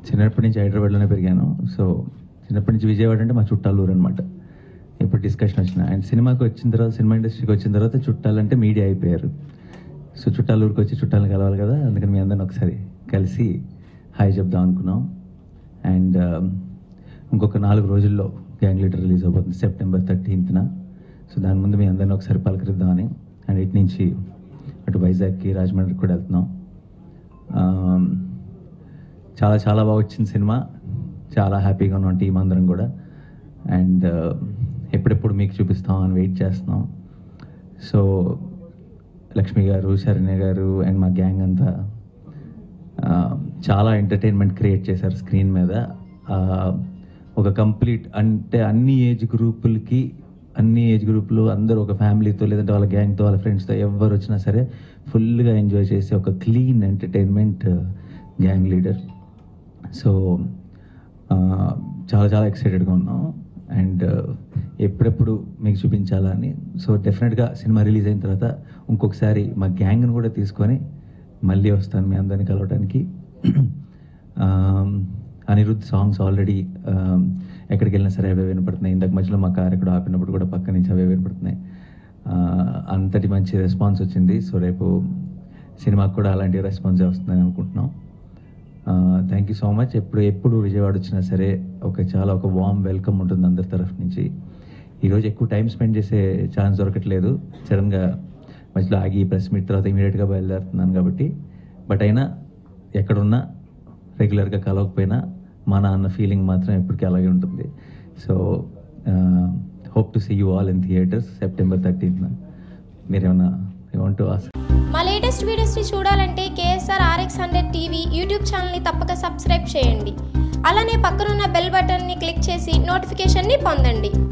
చిన్నప్పటి నుంచి హైదరాబాద్లోనే పెరిగాను సో చిన్నప్పటి నుంచి విజయవాడ అంటే మా చుట్టాలు ఊరు అనమాట ఇప్పుడు డిస్కషన్ వచ్చిన అండ్ సినిమాకి వచ్చిన తర్వాత సినిమా ఇండస్ట్రీకి వచ్చిన తర్వాత చుట్టాలంటే మీడియా అయిపోయారు సో చుట్టాల ఊరికి వచ్చి చుట్టాలను కలవాలి కదా అందుకని మీ అందరిని ఒకసారి కలిసి హాయ్ చెప్దాం అనుకున్నాం అండ్ ఇంకొక నాలుగు రోజుల్లో గ్యాంగ్ లీటర్ రిలీజ్ అవబోతుంది సెప్టెంబర్ థర్టీన్త్న సో దాని ముందు మీ అందరిని ఒకసారి పలకరిద్దామని అండ్ ఇటు నుంచి అటు వైజాగ్కి రాజమండ్రికి కూడా వెళ్తున్నాం Um, చాలా చాలా బాగా వచ్చింది సినిమా చాలా హ్యాపీగా ఉన్నాం టీం అందరం కూడా అండ్ ఎప్పుడెప్పుడు మీకు చూపిస్తాం అని వెయిట్ చేస్తున్నాం సో లక్ష్మి గారు శరణ్య గారు అండ్ మా గ్యాంగ్ అంతా ఆ, చాలా ఎంటర్టైన్మెంట్ క్రియేట్ చేశారు స్క్రీన్ మీద ఆ, ఒక కంప్లీట్ అంటే అన్ని ఏజ్ గ్రూపులకి అన్ని ఏజ్ గ్రూపులు అందరూ ఒక ఫ్యామిలీతో లేదంటే వాళ్ళ గ్యాంగ్తో వాళ్ళ ఫ్రెండ్స్తో ఎవరు వచ్చినా సరే ఫుల్గా ఎంజాయ్ చేసే ఒక clean entertainment gang leader so ఆ, చాలా చాలా ఎక్సైటెడ్గా ఉన్నాం అండ్ ఎప్పుడెప్పుడు మీకు చూపించాలని సో డెఫినెట్గా సినిమా రిలీజ్ అయిన తర్వాత ఇంకొకసారి మా గ్యాంగ్ను కూడా తీసుకొని మళ్ళీ వస్తాను మీ అందరిని కలవడానికి ఆమ్, అనిరుద్ధ్ సాంగ్స్ ఆల్రెడీ ఎక్కడికి వెళ్ళినా సరే అవే వినపడుతున్నాయి ఇంతకు మధ్యలో మా కార్ ఎక్కడ ఆపినప్పుడు కూడా పక్క నుంచి అవే వినపడుతున్నాయి ఆ, అంతటి మంచి రెస్పాన్స్ వచ్చింది సో రేపు సినిమాకి కూడా అలాంటి రెస్పాన్స్ వస్తుందని అనుకుంటున్నాం థ్యాంక్ యూ సో మచ్ ఎప్పుడు ఎప్పుడు విజయవాడ వచ్చినా సరే ఒక చాలా ఒక వామ్ వెల్కమ్ ఉంటుంది అందరి తరఫు నుంచి ఈరోజు ఎక్కువ టైం స్పెండ్ చేసే ఛాన్స్ దొరకట్లేదు సడన్గా మధ్యలో ఆగి ప్రెస్ మీట్ తర్వాత ఇమీడియట్గా బయలుదేరుతున్నాను కాబట్టి బట్ అయినా ఎక్కడున్నా రెగ్యులర్గా కలవకపోయినా మన అన్న ఫీలింగ్ మాత్రం ఎప్పటికీ అలాగే ఉంటుంది so hope to see you all in theatres September థర్టీన్త్న మీరేమన్నా వాంట్ టు ఆస్ మా లేటెస్ట్ వీడియోస్ని చూడాలంటే KSR RX hundred TV YouTube ఛానల్ని తప్పక సబ్స్క్రైబ్ చేయండి అలానే పక్కనున్న బెల్ బటన్ని క్లిక్ చేసి నోటిఫికేషన్ని పొందండి